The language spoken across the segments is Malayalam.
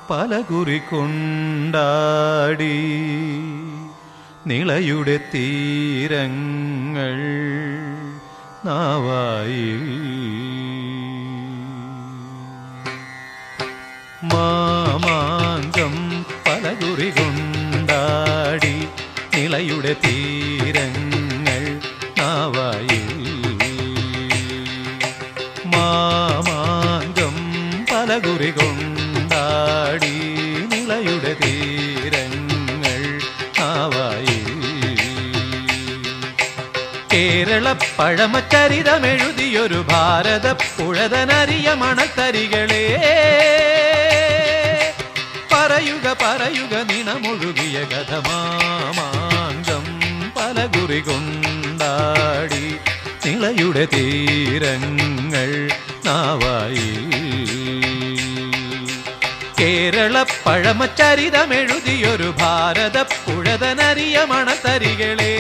പലകുറി കൊണ്ടാടി നിളയുടെ തീരങ്ങൾ നാവായി മാമാങ്കം പലകുറി കൊണ്ടാടി നിളയുടെ തീരങ്ങൾ നാവായി മാമാങ്കം പലകുറി കൊണ്ടാടി നിളയുടെ തീരങ്ങൾ നാവായി കേരള പഴമചരിതമെഴുതിയൊരു ഭാരത പുഴതനറിയ മണത്തരികളെ പറയുക പറയുക നിണമൊഴുകിയ കഥമാമാങ്കം പലകുറി കൊണ്ടാടി നിളയുടെ തീരങ്ങൾ നാവായി കേരള പഴമചരിതമെഴുതിയൊരു ഭാരത പുഴതനറിയ മണത്തരികളെ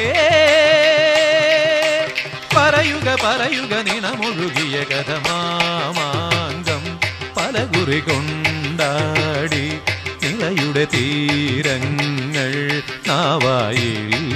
പറയുക പറയുക നിണമൊഴുകിയ കഥമാമാങ്കം പലകുറി കൊണ്ടാടി നിളയുടെ തീരങ്ങൾ നാവായി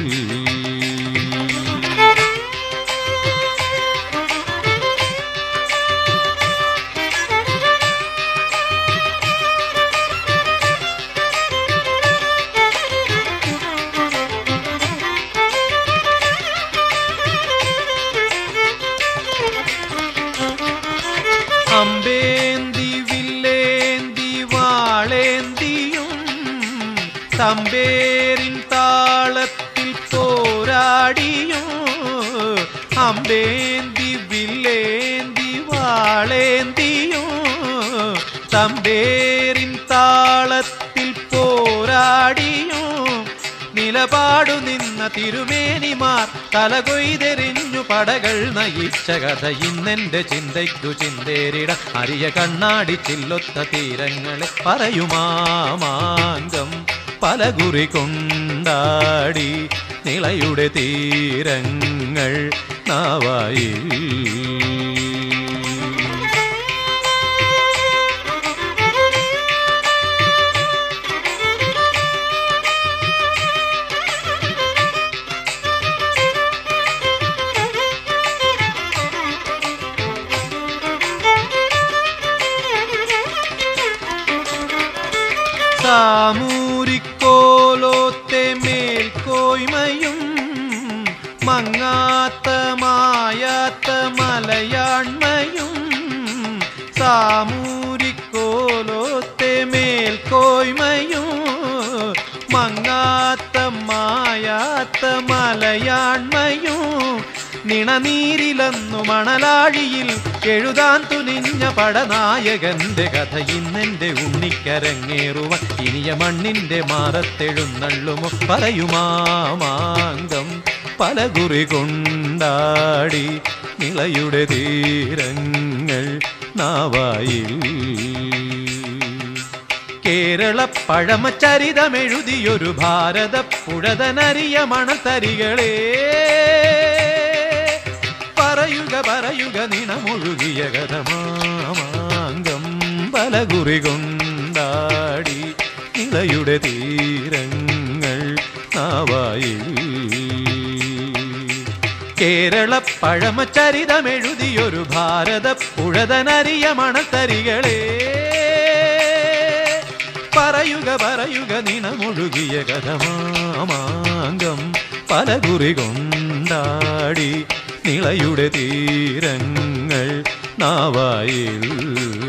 അമ്പേന്തി വില്ലേന്തി വാളേന്തിയും തമ്പേരിൻ താളത്തിൽ പോരാടിയും അമ്പേന്തി വില്ലേന്തി വാളേന്തിയും തമ്പേരിൻ താളത്തിൽ പോരാടിയും നിലപാടു നിന്ന തിരുമേനിമാർ തലകൊയ്തെറിഞ്ഞു പടകൾ നയിച്ച കഥ ഇന്നെന്റെ ചിന്തയ്ക്കു ചിന്തേരിട അരിയ കണ്ണാടി ചില്ലൊത്ത തീരങ്ങളെ പറയുമാമാങ്കം പലകുറി കൊണ്ടാടി നിളയുടെ തീരങ്ങൾ നാവായി സാമൂരിക്കോലോത്തെ മേൽക്കോയ്മയും മങ്ങാത്ത മായാത്ത മലയാൺമയും സാമൂരിക്കോലോത്തെ മേൽക്കോയ്മയും മങ്ങാത്ത മായാത്ത മലയാൺമയും നിണനീരിലെന്നു മണലാഴിയിൽ എഴുതാൻ തുനിഞ്ഞ പടനായകന്റെ കഥ ഇന്നെന്റെ ഉണ്ണിക്കരങ്ങേറുവ ഇനിയ മണ്ണിന്റെ മാറത്തെഴുന്നള്ളുമോ പറയുമാമാങ്കം പലകുറി കൊണ്ടാടി നിളയുടെ തീരങ്ങൾ നാവായിൽ കേരള പഴമചരിതമെഴുതിയൊരു ഭാരത പുഴതനറിയ മണത്തരികളെ പറയുക പറയുക നിണമൊഴുകിയ കഥമാമാങ്കം പലകുറി കൊണ്ടാടി നിളയുടെ തീരങ്ങൾ നാവായി കേരള പഴമചരിതമെഴുതിയൊരു ഭാരത പുഴതനറിയ മണത്തരികളെ പറയുക പറയുക നിണമൊഴുകിയ കഥമാമാങ്കം പലകുറി കൊണ്ടാടി നിളയുടെ തീരങ്ങൾ നാവായിൽ